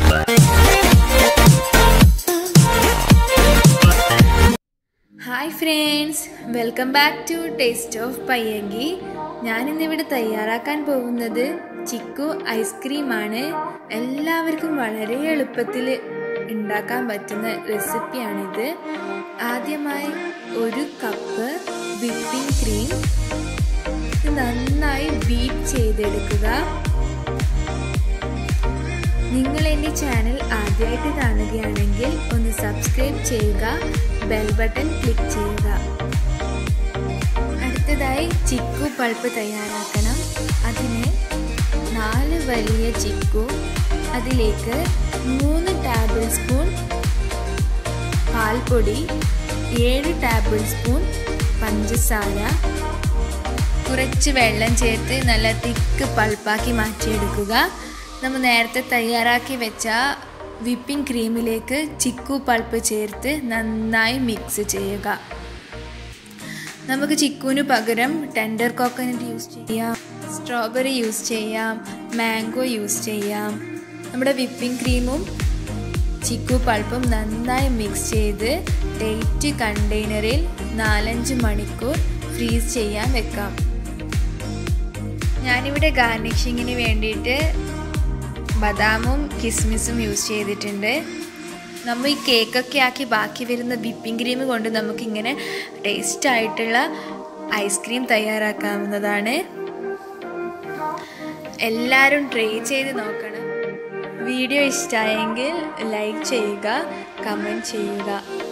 hi friends welcome back to taste of Payyanki ഞാനിന്നിവിടെ തയ്യാറാക്കാൻ പോകുന്നത് ചിക്കു ഐസ്ക്രീമാണ് എല്ലാവർക്കും വളരെ എളുപ്പത്തിൽ ഉണ്ടാക്കാൻ പറ്റുന്ന റെസിപ്പിയാണിത് ആദ്യമായി ഒരു കപ്പ് വിപ്പിംഗ് ക്രീം നന്നായി ബീറ്റ് ചെയ്തെടുക്കുക നിങ്ങൾ എൻ്റെ ചാനൽ ആദ്യമായിട്ട് കാണുകയാണെങ്കിൽ ഒന്ന് സബ്സ്ക്രൈബ് ചെയ്യുക ബെൽ ബട്ടൺ ക്ലിക്ക് ചെയ്യുക അടുത്തതായി ചിക്കു പൾപ്പ് തയ്യാറാക്കണം അതിന് നാല് വലിയ ചിക്കു അതിലേക്ക് മൂന്ന് ടേബിൾ സ്പൂൺ പാൽപ്പൊടി ഏഴ് ടേബിൾ സ്പൂൺ പഞ്ചസാര കുറച്ച് വെള്ളം ചേർത്ത് നല്ല തിക്ക് പൾപ്പാക്കി മാറ്റിയെടുക്കുക നമ്മൾ നേരത്തെ തയ്യാറാക്കി വെച്ച വിപ്പിംഗ് ക്രീമിലേക്ക് ചിക്കു പൾപ്പ് ചേർത്ത് നന്നായി മിക്സ് ചെയ്യുക നമുക്ക് ചിക്കുവിന് പകരം ടെൻഡർ കോക്കനട്ട് യൂസ് ചെയ്യാം സ്ട്രോബെറി യൂസ് ചെയ്യാം മാംഗോ യൂസ് ചെയ്യാം നമ്മുടെ വിപ്പിംഗ് ക്രീമും ചിക്കു പൾപ്പും നന്നായി മിക്സ് ചെയ്ത് ഡേറ്റ് കണ്ടെയ്നറിൽ നാലഞ്ച് മണിക്കൂർ ഫ്രീസ് ചെയ്യാൻ വെക്കാം ഞാനിവിടെ ഗാർണിഷിങ്ങിന് വേണ്ടിയിട്ട് ബദാമും കിസ്മിസും യൂസ് ചെയ്തിട്ടുണ്ട് നമ്മൾ ഈ കേക്കൊക്കെ ആക്കി ബാക്കി വരുന്ന വിപ്പിംഗ് ക്രീം കൊണ്ട് നമുക്കിങ്ങനെ ടേസ്റ്റ് ആയിട്ടുള്ള ഐസ്ക്രീം തയ്യാറാക്കാവുന്നതാണ് എല്ലാവരും ട്രൈ ചെയ്ത് നോക്കണം വീഡിയോ ഇഷ്ടമായെങ്കിൽ ലൈക്ക് ചെയ്യുക കമൻറ്റ് ചെയ്യുക